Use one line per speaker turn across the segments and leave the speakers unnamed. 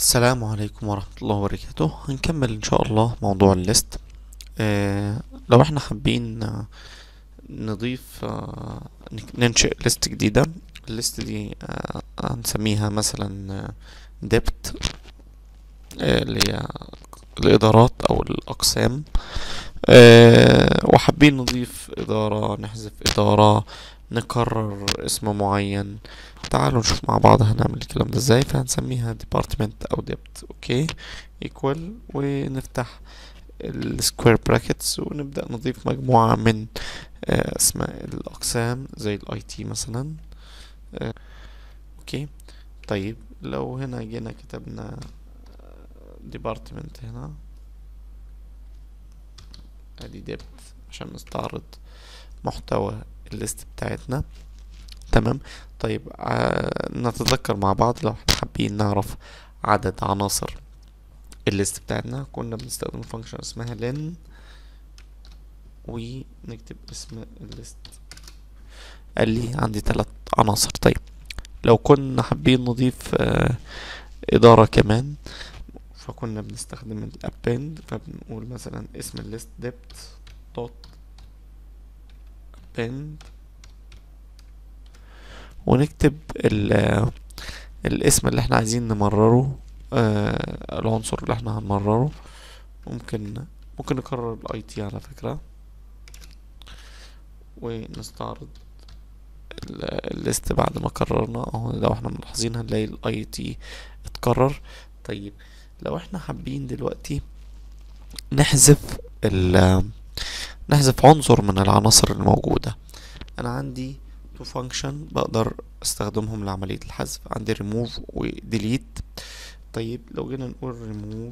السلام عليكم ورحمة الله وبركاته هنكمل ان شاء الله موضوع الليست آه لو احنا حابين آه، نضيف آه نك- ننشئ ليست جديدة الليست دي آه هنسميها مثلا ديبت اللي هي الإدارات أو الأقسام آه وحابين نضيف إدارة نحذف إدارة نكرر اسم معين تعالوا نشوف مع بعض هنعمل الكلام ده ازاي فهنسميها department او dept اوكي equal ونفتح السكوير براكتس ونبدأ نضيف مجموعة من آه، اسماء الأقسام زي الاي تي مثلا آه، اوكي طيب لو هنا جينا كتبنا department هنا ادي dept عشان نستعرض محتوى الليست بتاعتنا تمام طيب ع- نتذكر مع بعض لو احنا حابين نعرف عدد عناصر الليست بتاعتنا كنا بنستخدم فانكشن اسمها len ونكتب اسم الليست قال لي عندي ثلاث عناصر طيب لو كنا حابين نضيف آه، إدارة كمان فكنا بنستخدم الابند فبنقول مثلا اسم الليست depth dot append ونكتب ال الاسم اللي احنا عايزين نمرره آه العنصر اللي احنا هنمرره ممكن ممكن نكرر الاي تي على فكرة ونستعرض ال- الليست بعد ما كررنا اهو لو احنا ملاحظين هنلاقي الاي تي اتكرر طيب لو احنا حابين دلوقتي نحذف ال نحذف عنصر من العناصر الموجودة انا عندي تو فانكشن بقدر استخدمهم لعملية الحذف عندي remove و delete طيب لو جينا نقول remove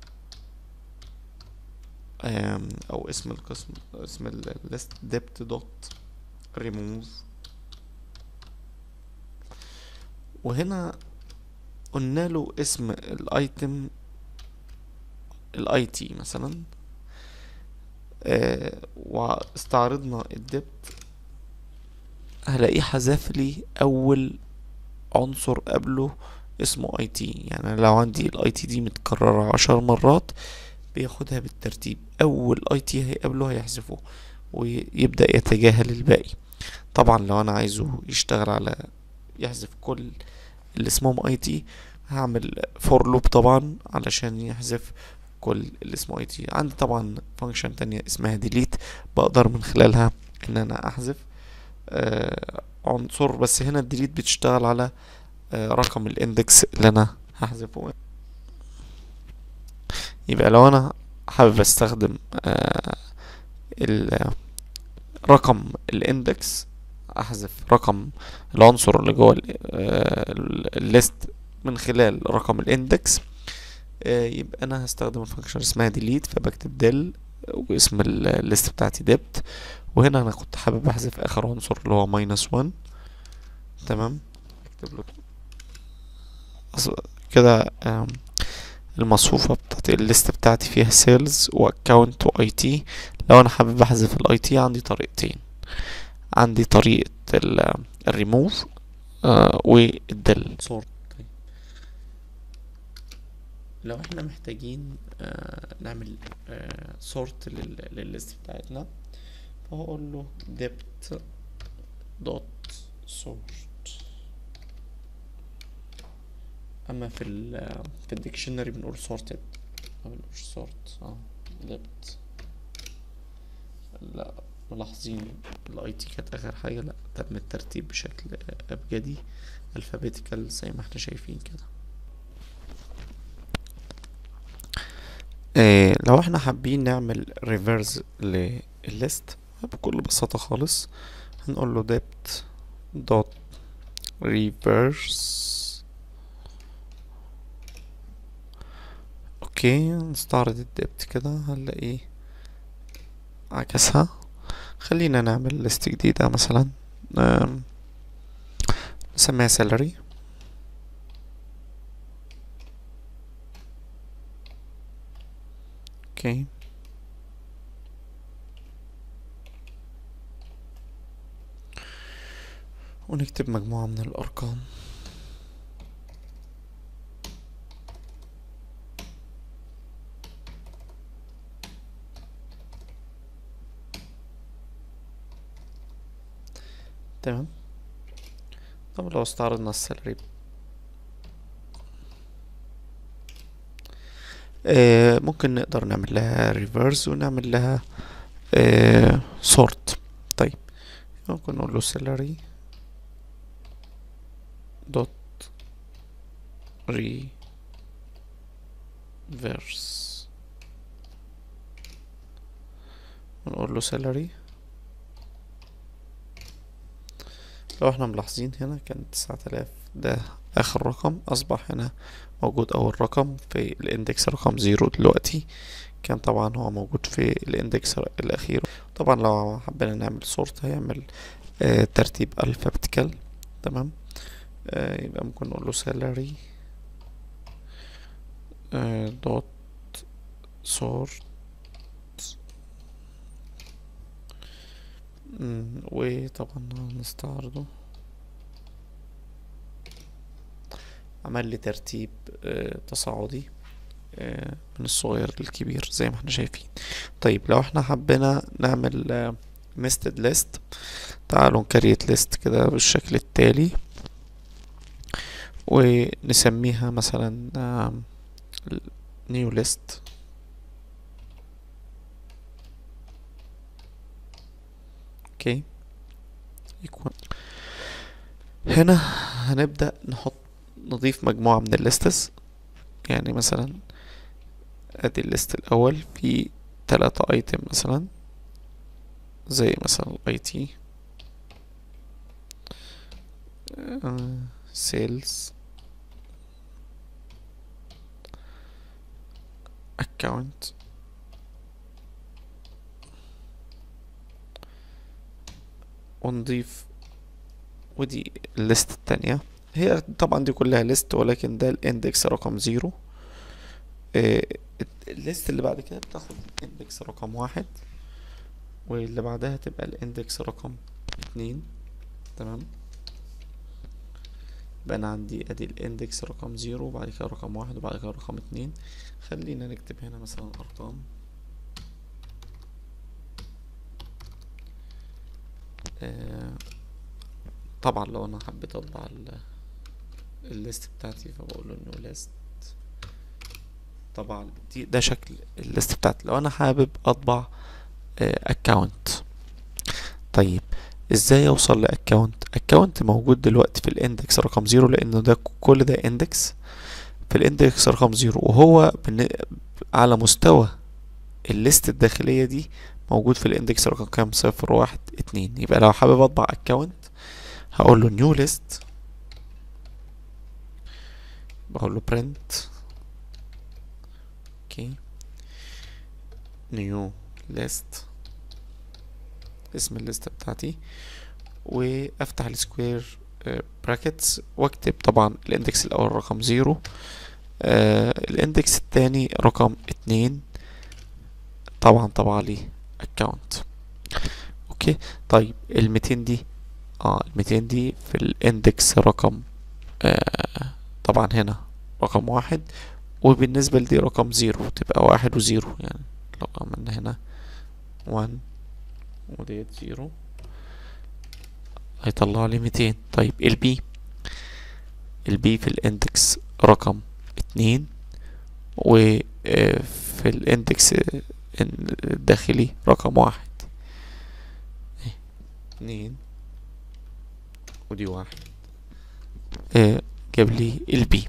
آم، او اسم القسم اسم الليست dept dot remove وهنا قلنا له اسم الايتم الاي تي مثلا آه واستعرضنا الدبت هلاقيه حذف لي اول عنصر قبله اسمه اي تي يعني لو عندي الاي تي دي متكررة عشر مرات بياخدها بالترتيب اول اي تي هيقابله هيحذفه ويبدأ يتجاهل الباقي طبعا لو انا عايزه يشتغل على يحذف كل اللي اسمهم اي تي هعمل فور لوب طبعا علشان يحذف كل اللي اسمه اي تي عندي طبعا فانكشن تانية اسمها ديليت بقدر من خلالها ان انا احذف آه عنصر بس هنا الديليت بتشتغل على آه رقم الاندكس اللي انا هحذفه يبقى لو انا حابب استخدم آه ال- رقم الاندكس احذف رقم العنصر اللي جوه ال- آه، ال- الليست من خلال رقم الاندكس آه، يبقى انا هستخدم الفانكشن اسمها delete فبكتب del واسم ال- الليست بتاعتي dept وهنا انا كنت حابب احذف اخر عنصر اللي هو minus one تمام اكتب له أص- كده آم، المصفوفة بتاعت الليست بتاعتي فيها sales واكونت واي تي لو انا حابب احذف الاي تي عندي طريقتين عندي طريقة الريموف والدل سورت لو احنا محتاجين آه، نعمل سورت للليست بتاعتنا فهقول له dept dot sort اما في ال في الديكشنري بنقول sorted ما بنقولش sort اه dept لا ملاحظين الاي تي كانت اخر حاجة لا تم الترتيب بشكل ابجدي alphabetical زي ما احنا شايفين كده إيه لو احنا حابين نعمل ريفرز للليست بكل بساطة خالص هنقول له dept dot reverse اوكي نستعرض الدبت كده هنلاقيه عكسها خلينا نعمل ليست جديدة مثلا أم، نسميها salary اوكي ونكتب مجموعة من الأرقام تمام طب لو استعرضنا السالري آه ممكن نقدر نعمل لها ريفرس ونعمل لها آه سورت طيب ممكن نقول له سالري دوت ريفرس ونقول له سالري لو احنا ملاحظين هنا كان تسعة آلاف ده آخر رقم أصبح هنا موجود أول رقم في الإندكس رقم زيرو دلوقتي كان طبعا هو موجود في الإندكس الأخير طبعا لو حبينا نعمل سورت هيعمل آه ترتيب الفابتيكال تمام آه يبقى ممكن نقول له سالري دوت سورت وطبعا نستعرضه عمل لي ترتيب آه تصاعدي آه من الصغير للكبير زي ما احنا شايفين طيب لو احنا حبينا نعمل نستد ليست تعالوا نكريت ليست كده بالشكل التالي ونسميها مثلا نيو ليست اوكي يكون هنا هنبدأ نحط نضيف مجموعة من الليستس يعني مثلا ادي الليست الاول في تلاتة ايتم مثلا زي مثلا الاي تي سيلز account ونضيف ودي الليست التانية هي طبعا دي كلها ليست ولكن ده الاندكس رقم زيرو آه الليست اللي بعد كده بتاخد الاندكس رقم واحد واللي بعدها تبقى الاندكس رقم اتنين تمام يبقى انا عندي ادي الاندكس رقم زيرو وبعد كده رقم واحد وبعد كده رقم اتنين خلينا نكتب هنا مثلا ارقام آه طبعا لو انا حبيت اطبع الليست بتاعتي فبقول له انه ليست طبعا دي ده شكل الليست بتاعتي لو انا حابب اطبع اكونت آه طيب ازاي اوصل لاكونت اكونت موجود دلوقتي في الاندكس رقم زيرو لانه ده كل ده اندكس في الاندكس رقم زيرو وهو على مستوى الليست الداخلية دي موجود في الاندكس رقم كام صفر واحد اتنين يبقى لو حابب اطبع اكونت هقول له نيو ليست بقول له print اوكي نيو ليست اسم الليست بتاعتي وافتح السكوير براكتس واكتب طبعا الاندكس الاول رقم زيرو آه الاندكس التاني رقم اتنين طبعا طبعا لي اكونت اوكي طيب الميتين دي اه الميتين دي في الاندكس رقم آه طبعا هنا رقم واحد وبالنسبة لدي رقم زيرو تبقى واحد وزيرو يعني لو عملنا هنا وان وديت زيرو هيطلع لي ميتين طيب البي البي في الاندكس رقم اتنين وفي الاندكس الداخلي رقم واحد اتنين ودي واحد اه جاب لي البي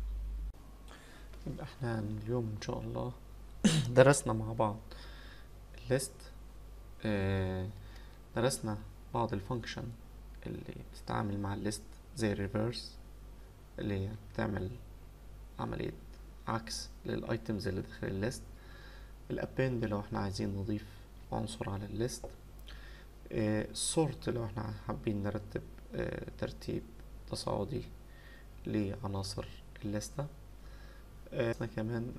يبقى احنا اليوم ان شاء الله درسنا مع بعض الليست اه درسنا بعض الفانكشن اللي بتتعامل مع الليست زي الريفرس اللي هي بتعمل عملية عكس للايتمز اللي داخل الليست الابند لو احنا عايزين نضيف عنصر على الليست السورت لو احنا حابين نرتب اه ترتيب تصاعدي لعناصر الليستة اه كمان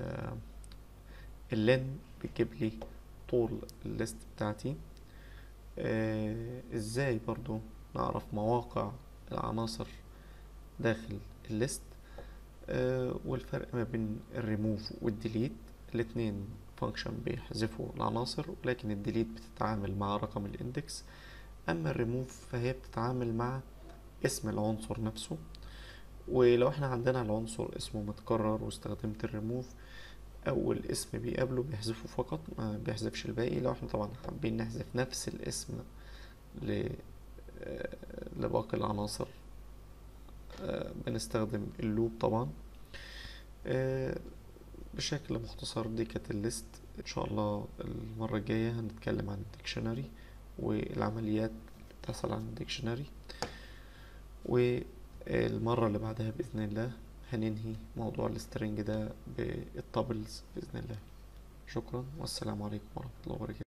اللين بتجيب لي طول الليست بتاعتي اه ازاي برضو نعرف مواقع العناصر داخل الليست اه والفرق ما بين الريموف والديليت الاتنين فانكشن بيحذفوا العناصر ولكن الديليت بتتعامل مع رقم الاندكس اما الريموف فهي بتتعامل مع اسم العنصر نفسه ولو احنا عندنا العنصر اسمه متكرر واستخدمت الريموف اول اسم بيقابله بيحذفه فقط ما بيحذفش الباقي لو احنا طبعا حابين نحذف نفس الاسم ل آه، لباقي العناصر آه، بنستخدم اللوب طبعا آه، بشكل مختصر دي كانت الليست ان شاء الله المرة الجاية هنتكلم عن الديكشنري والعمليات اللي بتحصل عن الديكشنري والمرة اللي بعدها بإذن الله هننهي موضوع السترنج ده بالطابلز بإذن الله شكرا والسلام عليكم ورحمة الله وبركاته